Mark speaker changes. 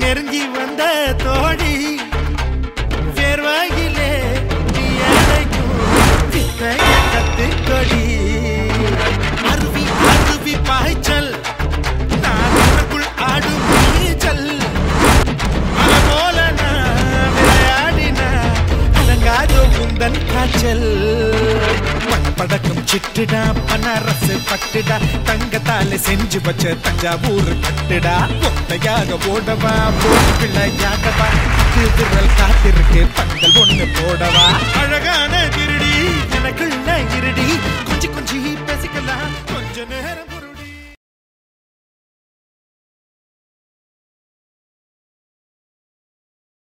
Speaker 1: நெருங்கி வந்த தோழி வேர்வாயிலே நீ அழைக்கும் வித்தைய கத்துக்கொடி அருவி அருவி பாய்ச்சல் நான் உனக்குள் ஆடும் நீச்சல் அலை போல நான் விளையாடினா அடங்காதோ உந்தன் காய்ச்சல் படக்கும் சிட்டுடா பனரசு பட்டுடா தங்கத்தால செஞ்சு வச்ச தஞ்சாவூர் பட்டுடா ஒத்தையாக ஓடவா போட்டு பிள்ளையாகவா விரல் காத்திருக்கு பந்தல் ஒண்ணு போடவா அழகான திருடி எனக்குள்ள இருடி கொஞ்சம் கொஞ்சம் பேசிக்கலாம் கொஞ்ச நேரம்